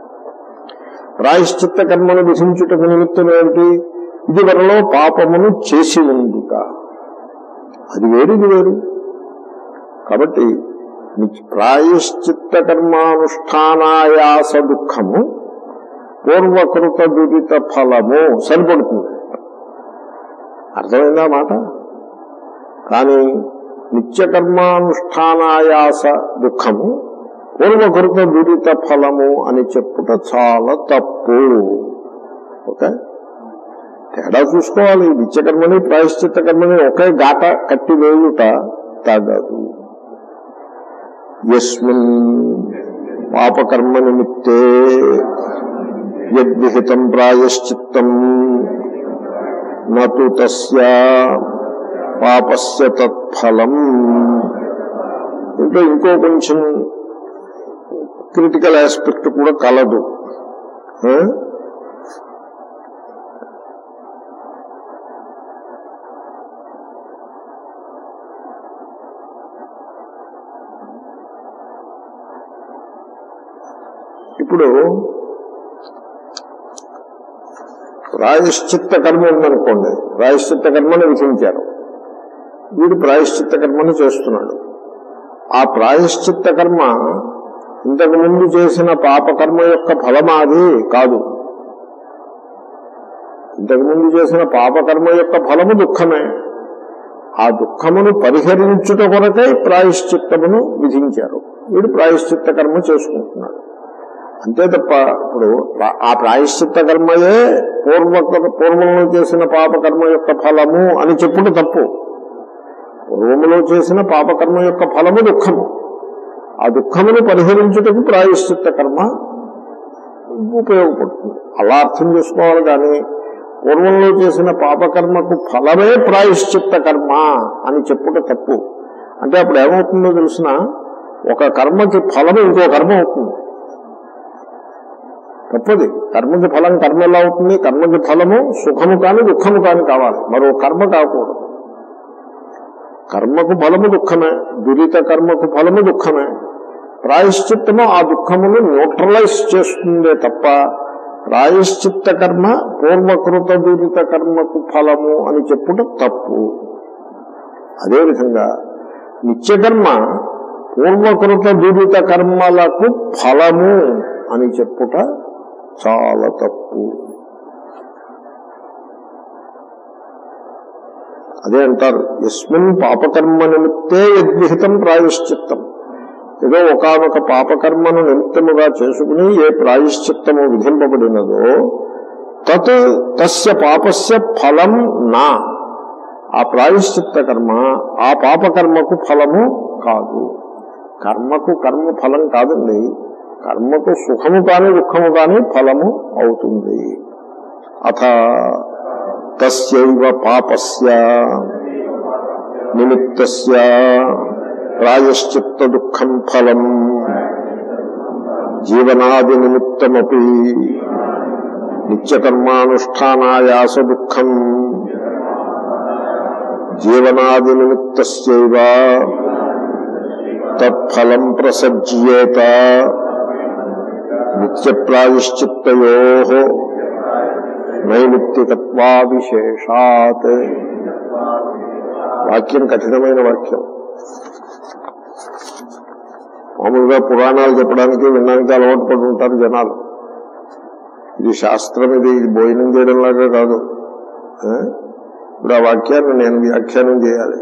ప్రాయశ్చిత్త కర్మను విధించుటకు నిమిత్తం ఏమిటి ఇది వరలో పాపమును చేసి ఉండుట అది వేరు ఇది వేరు కాబట్టి ని- ప్రాయశ్చిత్త కర్మానుష్ఠానాయాస దుఃఖము పూర్వకృత దురిత ఫలము సరిపడుతుంది అర్థమైందా మాట కానీ నిత్యకర్మానుష్ఠానాయాస దుఃఖము పూర్వకృత దురిత ఫలము అని చెప్పుట చాలా తప్పు ఓకే తేడా చూసుకోవాలి నిత్యకర్మని ప్రాయశ్చిత్త కర్మని ఒకే గాట కట్టి వేయుట తగదు ఎస్మిన్ పాపకర్మ నిమిత్తే యద్విహితం ప్రాయశ్చిత్తం నతు తస్య పాపస్య తత్ఫలం ఇంకా ఇంకో కొంచెం క్రిటికల్ ఆస్పెక్ట్ కూడా కలదు ఆ? ఇప్పుడు ప్రాయశ్చిత్త కర్మ ఉందనుకోండి ప్రాయశ్చిత్త కర్మను విధించారు వీడు ప్రాయశ్చిత్త కర్మను చేస్తున్నాడు ఆ ప్రాయశ్చిత్త కర్మ ఇంతకు ముందు చేసిన పాపకర్మ యొక్క ఫలమాది కాదు ఇంతకు ముందు చేసిన పాపకర్మ యొక్క ఫలము దుఃఖమే ఆ దుఃఖమును పరిహరించుట కొరకై ప్రాయశ్చిత్తమును విధించారు వీడు ప్రాయశ్చిత్త కర్మ చేసుకుంటున్నాడు అంతే తప్ప ఇప్పుడు ప్రా- ఆ ప్రాయశ్చిత్త కర్మయే పూర్వ పూర్వంలో చేసిన పాపకర్మ యొక్క ఫలము అని చెప్పుడు తప్పు పూర్వములో చేసిన పాపకర్మ యొక్క ఫలము దుఃఖము ఆ దుఃఖమును పరిహరించుటకు ప్రాయశ్చిత్త కర్మ ఉపయోగపడుతుంది అలా అర్థం చేసుకోవాలి కానీ పూర్వంలో చేసిన పాపకర్మకు ఫలమే ప్రాయశ్చిత్త కర్మ అని చెప్పుట తప్పు అంటే అప్పుడు ఏమవుతుందో తెలిసిన ఒక కర్మకి ఫలం ఇంకో కర్మ అవుతుంది తప్పది కర్మకి ఫలం కర్మ ఎలా అవుతుంది కర్మకి ఫలము సుఖము కాని దుఃఖము కాని కావాలి మరో కర్మ కాకూడదు కర్మకు ఫలము దుఃఖమే దురిత కర్మకు ఫలము దుఃఖమే ప్రాయశ్చిత్తము ఆ దుఃఖమును న్యూట్రలైజ్ చేస్తుందే తప్ప ప్రాయశ్చిత్త కర్మ పూర్వకృత దురిత కర్మకు ఫలము అని చెప్పుట తప్పు అదేవిధంగా నిత్యకర్మ పూర్వకృత దురిత కర్మలకు ఫలము అని చెప్పుట చాలా తప్పు అదే అంటారు ఎస్మిన్ పాపకర్మ నిమిత్తే యద్విహితం ప్రాయశ్చిత్తం ఏదో ఒకనొక పాపకర్మను నిమిత్తముగా చేసుకుని ఏ ప్రాయశ్చిత్తము విధింపబడినదో తత్ తస్య పాపస్య ఫలం నా ఆ ప్రాయశ్చిత్త కర్మ ఆ పాపకర్మకు ఫలము కాదు కర్మకు కర్మ ఫలం కాదండి కర్మకు సుఖము కాని దుఃఖము కాని ఫలము అవుతుంది అథ తస్యైవ పాపస్య నిమిత్తస్య ప్రాయశ్చిత్త దుఃఖం ఫలం జీవనాది నిమిత్తమపి నిత్యకర్మానుష్ఠానాయాస దుఃఖం జీవనాది నిమిత్తస్యైవ తత్ఫలం ప్రసజ్యేత నిత్యప్రాయశ్చిత్తయో నైమిత్తికత్వా విశేషాత్ వాక్యం కఠినమైన వాక్యం మామూలుగా పురాణాలు చెప్పడానికి వినడానికి అలవాటు పడి ఉంటారు జనాలు ఇది శాస్త్రం ఇది ఇది భోజనం చేయడం లాగా కాదు ఆ? ఇప్పుడు ఆ వాక్యాన్ని నేను వ్యాఖ్యానం చేయాలి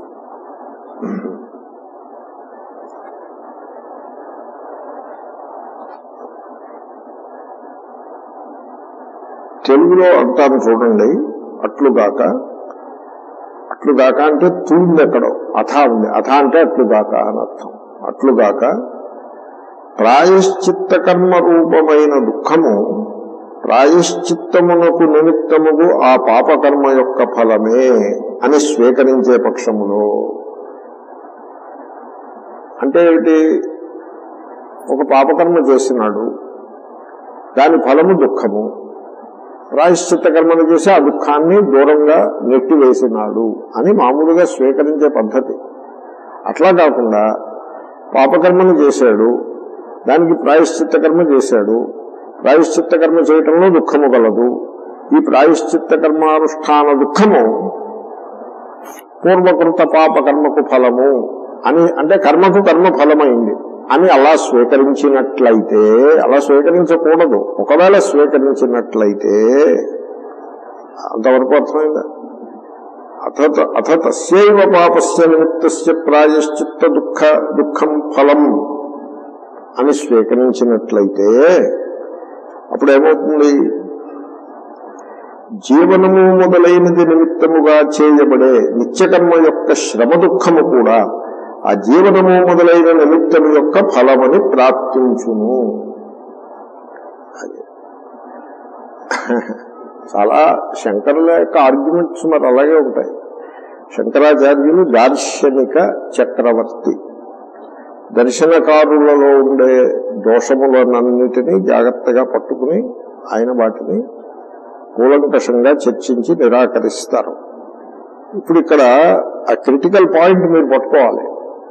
తెలుగులో అంటాను చూడండి అట్లుగాక అట్లుగాక అంటే తూంది ఎక్కడో అథ ఉంది అథ అంటే అట్లుగాక అని అర్థం అట్లుగాక ప్రాయశ్చిత్త కర్మ రూపమైన దుఃఖము ప్రాయశ్చిత్తమునకు నిమిత్తముగు ఆ పాపకర్మ యొక్క ఫలమే అని స్వీకరించే పక్షములో అంటే ఏమిటి ఒక పాపకర్మ చేసినాడు దాని ఫలము దుఃఖము ప్రాయశ్చిత్త కర్మను చేసి ఆ దుఃఖాన్ని దూరంగా నెట్టివేసినాడు అని మామూలుగా స్వీకరించే పద్ధతి అట్లా కాకుండా పాపకర్మను చేశాడు దానికి ప్రాయశ్చిత్త కర్మ చేశాడు ప్రాయశ్చిత్త కర్మ చేయటంలో దుఃఖము కలదు ఈ ప్రాయశ్చిత్త కర్మానుష్ఠాన దుఃఖము పూర్వకృత పాపకర్మకు ఫలము అని అంటే కర్మకు కర్మ ఫలమైంది అని అలా స్వీకరించినట్లయితే అలా స్వీకరించకూడదు ఒకవేళ స్వీకరించినట్లయితే అంతవరకు అర్థమైందా అథ అథ తస్యైవ పాపస్య నిమిత్తస్య ప్రాయశ్చిత్త దుఃఖ దుఃఖం ఫలం అని స్వీకరించినట్లయితే అప్పుడు ఏమవుతుంది జీవనము మొదలైనది నిమిత్తముగా చేయబడే నిత్యకర్మ యొక్క శ్రమ దుఃఖము కూడా ఆ జీవనము మొదలైన నిమిత్తము యొక్క ఫలమని ప్రాప్తించును అది. చాలా శంకరుల యొక్క ఆర్గ్యుమెంట్స్ మరి అలాగే ఉంటాయి శంకరాచార్యులు దార్శనిక చక్రవర్తి దర్శనకారులలో ఉండే దోషములనన్నిటినీ జాగ్రత్తగా పట్టుకుని ఆయన వాటిని కూలంకషంగా చర్చించి నిరాకరిస్తారు ఇప్పుడు ఇక్కడ ఆ క్రిటికల్ పాయింట్ మీరు పట్టుకోవాలి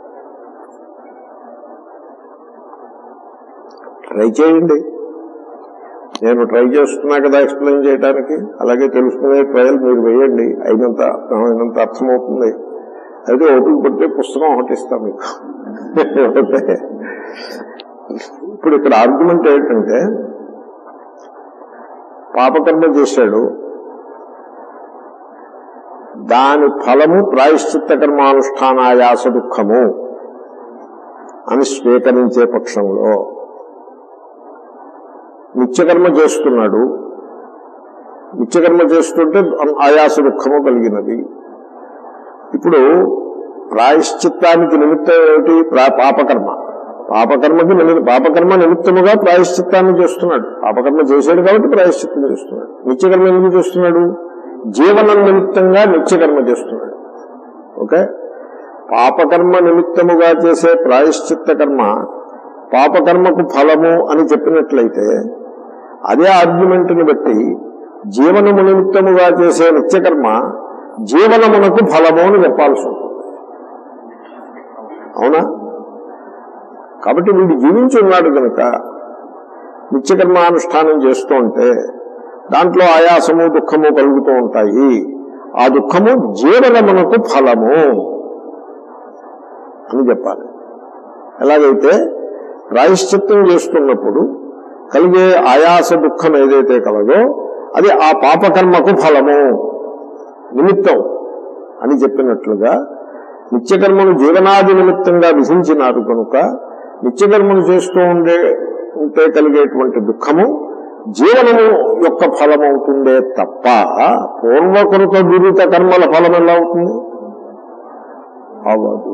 ట్రై చేయండి నేను ట్రై చేస్తున్నా కదా ఎక్స్ప్లెయిన్ చేయడానికి అలాగే తెలుసుకునే ట్రయల్ మీరు వేయండి అయినంత అయినంత అర్థమవుతుంది అయితే ఓపిక పడితే పుస్తకం ఒకటి ఇస్తాం మీకు ఓకే. ఇప్పుడు ఇక్కడ ఆర్గ్యుమెంట్ ఏంటంటే పాపకర్మ చేశాడు దాని ఫలము ప్రాయశ్చిత్త కర్మానుష్ఠానాయాస దుఃఖము అని స్వీకరించే పక్షంలో నిత్యకర్మ చేస్తున్నాడు నిత్యకర్మ చేస్తుంటే ఆయాస దుఃఖము కలిగినది ఇప్పుడు ప్రాయశ్చిత్తానికి నిమిత్తం ఏమిటి ప్రా- పాపకర్మ పాపకర్మకి నిమి- పాపకర్మ నిమిత్తముగా ప్రాయశ్చిత్తాన్ని చేస్తున్నాడు పాపకర్మ చేశాడు కాబట్టి ప్రాయశ్చిత్తం చేస్తున్నాడు నిత్యకర్మ ఎందుకు చేస్తున్నాడు జీవనం నిమిత్తంగా నిత్యకర్మ చేస్తున్నాడు ఓకే పాపకర్మ నిమిత్తముగా చేసే ప్రాయశ్చిత్త కర్మ పాపకర్మకు ఫలము అని చెప్పినట్లయితే అదే ఆర్గ్యుమెంట్ని బట్టి జీవనము నిమిత్తముగా చేసే నిత్యకర్మ జీవనమునకు ఫలము అని చెప్పాల్సి ఉంటుంది అవునా కాబట్టి వీడు జీవించి ఉన్నాడు కనుక నిత్యకర్మానుష్ఠానం చేస్తూ ఉంటే దాంట్లో ఆయాసము దుఃఖము కలుగుతూ ఉంటాయి ఆ దుఃఖము జీవనమునకు ఫలము అని చెప్పాలి ఎలాగైతే ప్రాయశ్చిత్తం చేస్తున్నప్పుడు కలిగే ఆయాస దుఃఖం ఏదైతే కలదో అది ఆ పాపకర్మకు ఫలము నిమిత్తం అని చెప్పినట్లుగా నిత్యకర్మను జీవనాది నిమిత్తంగా విధించినారు కనుక నిత్యకర్మను చేస్తూ ఉండే ఉంటే కలిగేటువంటి దుఃఖము జీవనము యొక్క ఫలమవుతుందే తప్ప పూర్వకృత దురిత కర్మల ఫలం ఎలా అవుతుంది అవదు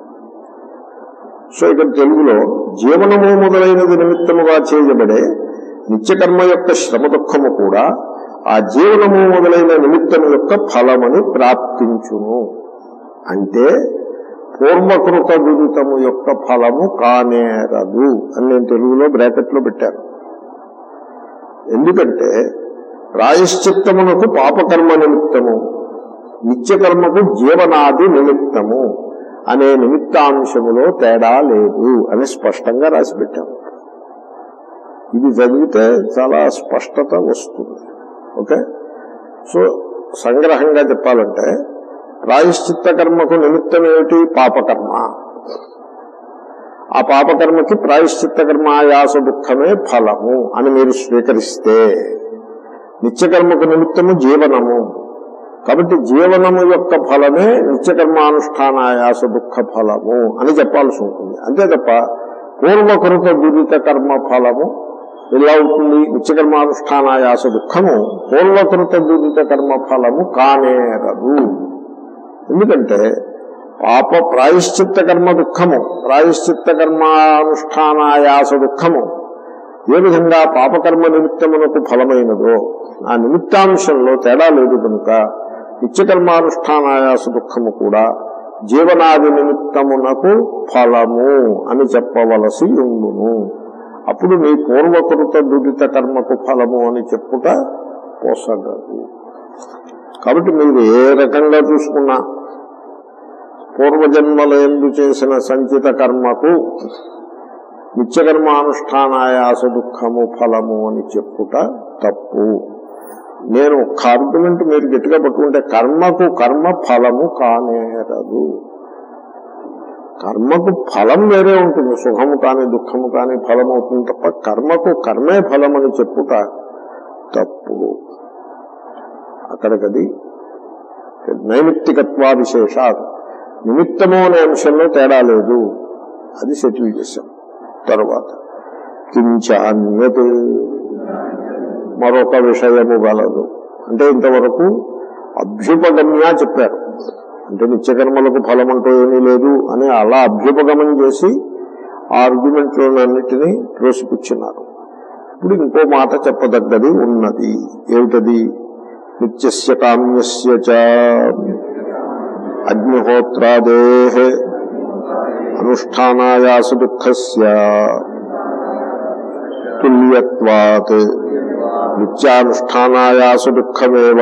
సో ఇక్కడ తెలుగులో జీవనము మొదలైనది నిమిత్తముగా చేయబడే నిత్యకర్మ యొక్క శ్రమ దుఃఖము కూడా ఆ జీవనము మొదలైన నిమిత్తము యొక్క ఫలమని ప్రాప్తించును అంటే పూర్వకృత దురితము యొక్క ఫలము కానేరదు అని నేను తెలుగులో బ్రాకెట్లో పెట్టాను ఎందుకంటే ప్రాయశ్చిత్తమునకు పాపకర్మ నిమిత్తము నిత్యకర్మకు జీవనాది నిమిత్తము అనే నిమిత్తాంశములో తేడా లేదు అని స్పష్టంగా రాసి పెట్టాము ఇది చదివితే చాలా స్పష్టత వస్తుంది ఓకే సో సంగ్రహంగా చెప్పాలంటే ప్రాయశ్చిత్త కర్మకు నిమిత్తం ఏమిటి పాపకర్మ ఆ పాపకర్మకి ప్రాయశ్చిత్త కర్మ ఆయాస దుఃఖమే ఫలము అని మీరు స్వీకరిస్తే నిత్యకర్మకు నిమిత్తము జీవనము కాబట్టి జీవనము యొక్క ఫలమే నిత్యకర్మానుష్ఠానాయాస దుఃఖ ఫలము అని చెప్పాల్సి ఉంటుంది అంతే తప్ప పూర్వకృత దురిత కర్మ ఫలము ఎలా అవుతుంది నిత్యకర్మానుష్ఠానాయాస దుఃఖము పూర్వకృత దురిత కర్మ ఫలము కానేరదు ఎందుకంటే పాప ప్రాయశ్చిత్త కర్మ దుఃఖము ప్రాయశ్చిత్త కర్మానుష్ఠానాయాస దుఃఖము ఏ విధంగా పాపకర్మ నిమిత్తమునకు ఫలమైనదో ఆ నిమిత్తాంశంలో తేడా లేదు కనుక నిత్యకర్మానుష్ఠానాయాస దుఃఖము కూడా జీవనాది నిమిత్తమునకు ఫలము అని చెప్పవలసి ఉండును అప్పుడు నీ పూర్వకృత దురిత కర్మకు ఫలము అని చెప్పుట పోసగదు కాబట్టి మీరు ఏ రకంగా చూసుకున్నా పూర్వజన్మలందు చేసిన సంచిత కర్మకు నిత్యకర్మానుష్ఠానాయాస దుఃఖము ఫలము అని చెప్పుట తప్పు నేను ఒక్క ఆర్గ్యుమెంట్ మీరు గట్టిగా పట్టుకుంటే కర్మకు కర్మ ఫలము కానేరదు కర్మకు ఫలం వేరే ఉంటుంది సుఖము కానీ దుఃఖము కానీ ఫలం అవుతుంది తప్ప కర్మకు కర్మే ఫలం అని చెప్పుట తప్పు అక్కడికది నైమిత్తికత్వా విశేషాలు నిమిత్తము అనే అంశంలో తేడా లేదు అది సెటిల్ చేశాం తర్వాత కించాన్యత్ మరొక విషయము గలదు అంటే ఇంతవరకు అభ్యుపగమ్య చెప్పారు అంటే నిత్యకర్మలకు ఫలం అంటూ ఏమీ లేదు అని అలా అభ్యుపగమం చేసి ఆ ఆర్గ్యుమెంట్లన్నిటినీ త్రోసిపుచ్చున్నారు ఇప్పుడు ఇంకో మాట చెప్పదగ్గది ఉన్నది ఏమిటది నిత్యస్య కామ్యస్య చ అగ్నిహోత్రాదే అనుష్ఠానాయాస దుఃఖస్య తుల్యత్వాత్ నిత్యానుష్ఠానాయాస దుఃఖమేవ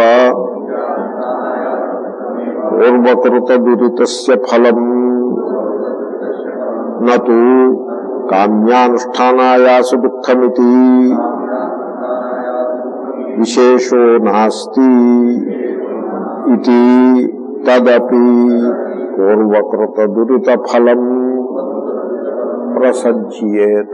పూర్వకృత దురితస్య ఫలం నతు కామ్యానుష్ఠానాయాస దుఃఖమితి విశేషో నాస్తి ఇది తదపి పూర్వకృత దురిత ఫలం ప్రసజ్యేత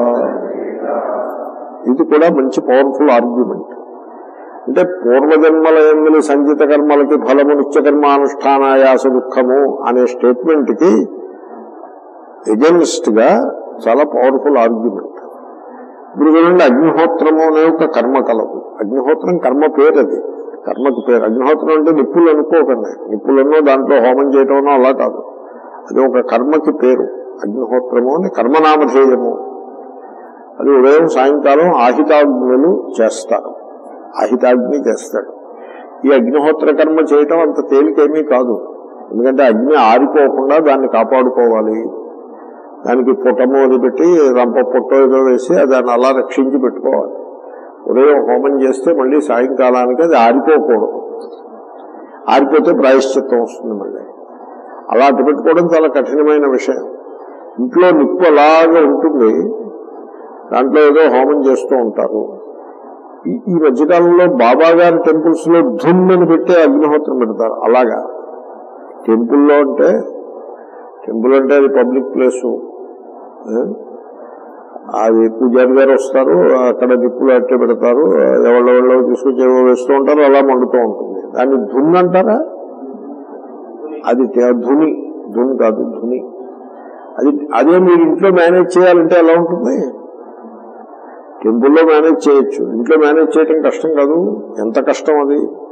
ఇది కూడా మంచి పవర్ఫుల్ ఆర్గ్యుమెంట్ అంటే పూర్వజన్మల ఎందు సంచిత కర్మలకి ఫలము నిత్యకర్మానుష్ఠానాయాస దుఃఖము అనే స్టేట్మెంట్ కి ఎగెన్స్ట్ గా చాలా పవర్ఫుల్ ఆర్గ్యుమెంట్ ఇప్పుడు చూడండి అగ్నిహోత్రము అనే ఒక కర్మ కలదు అగ్నిహోత్రం కర్మ పేరు అది కర్మకి పేరు అగ్నిహోత్రం అంటే నిప్పులు అనుకోకండి నిప్పులన్నో దాంట్లో హోమం చేయటమనో అలా కాదు అది ఒక కర్మకి పేరు అగ్నిహోత్రము అని కర్మనామధేయము అది ఉదయం సాయంకాలం ఆహితాగ్నులు చేస్తారు ఆహితాగ్ని చేస్తాడు ఈ అగ్నిహోత్ర కర్మ చేయటం అంత తేలికేమీ కాదు ఎందుకంటే అగ్ని ఆరిపోకుండా దాన్ని కాపాడుకోవాలి దానికి పుటము అది పెట్టి రంప పుట్ట ఏదో వేసి దాన్ని అలా రక్షించి పెట్టుకోవాలి ఉదయం హోమం చేస్తే మళ్ళీ సాయంకాలానికి అది ఆరిపోకూడదు ఆరిపోతే ప్రాయశ్చిత్తం వస్తుంది మళ్ళీ అలా అటు పెట్టుకోవడం చాలా కఠినమైన విషయం ఇంట్లో నిప్పు అలాగా ఉంటుంది దాంట్లో ఏదో హోమం చేస్తూ ఉంటారు ఈ- ఈ మధ్యకాలంలో బాబా గారి టెంపుల్స్ లో ధుమ్ అని పెట్టే అగ్నిహోత్రం పెడతారు అలాగా టెంపుల్లో అంటే టెంపుల్ అంటే అది పబ్లిక్ ప్లేసు ఏ? అది పూజారి గారు వస్తారు అక్కడ నిప్పులు అట్టే పెడతారు ఎవళ్ళెవళ్ళో తీసుకొచ్చి ఏవో వేస్తూ ఉంటారు అలా మండుతూ ఉంటుంది దాన్ని ధున్ అంటారా అది తే- ధుని ధుని కాదు ధుని అది అదే మీరు ఇంట్లో మేనేజ్ చేయాలంటే ఎలా ఉంటుంది టెంపుల్లో మేనేజ్ చేయొచ్చు ఇంట్లో మేనేజ్ చేయటం కష్టం కాదు ఎంత కష్టం అది